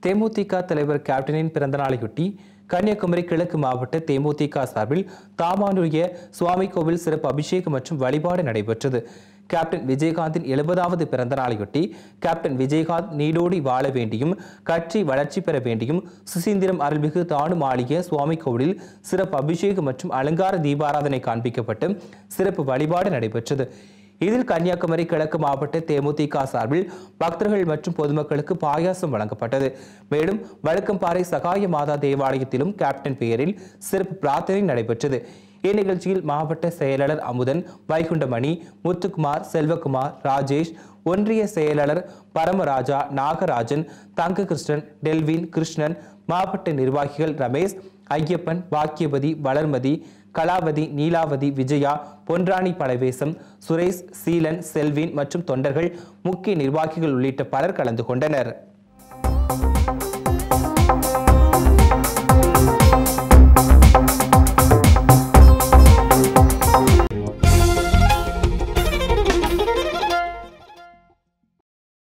தேமுதிக தலைவர் கேப்டனின் பிறந்தநாளையொட்டி கன்னியாகுமரி கிழக்கு மாவட்ட தேமுதிக சார்பில் தாமானுரிய சுவாமி கோவில் சிறப்பு அபிஷேகம் மற்றும் வழிபாடு நடைபெற்றது கேப்டன் விஜயகாந்தின் எழுபதாவது பிறந்த நாளையொட்டி கேப்டன் விஜயகாந்த் நீடோடி வாழ வேண்டியும் கட்சி வளர்ச்சி பெற வேண்டியும் சுசீந்திரம் அருள்மிகு தானு மாளிகை சுவாமி கோவிலில் சிறப்பு அபிஷேகம் மற்றும் அலங்கார தீபாராதனை காண்பிக்கப்பட்டு சிறப்பு வழிபாடு நடைபெற்றது இதில் கன்னியாகுமரி கிழக்கு மாவட்ட தேமுதிக சார்பில் பக்தர்கள் மற்றும் பொதுமக்களுக்கு பாயாசம் வழங்கப்பட்டது மேலும் வழுக்கம்பாறை சகாய மாதா தேவாலயத்திலும் கேப்டன் பெயரில் சிறப்பு பிரார்த்தனை நடைபெற்றது இந்நிகழ்ச்சியில் மாவட்ட செயலாளர் அமுதன் வைகுண்டமணி முத்துக்குமார் செல்வகுமார் ராஜேஷ் ஒன்றிய செயலாளர் பரமராஜா நாகராஜன் தங்ககிருஷ்ணன் டெல்வின் கிருஷ்ணன் மாவட்ட நிர்வாகிகள் ரமேஷ் ஐயப்பன் பாக்கியபதி வளர்மதி கலாவதி நீலாவதி விஜயா பொன்ராணி பலவேசம் சுரேஷ் சீலன் செல்வின் மற்றும் தொண்டர்கள் முக்கிய நிர்வாகிகள் உள்ளிட்ட பலர் கலந்து கொண்டனர்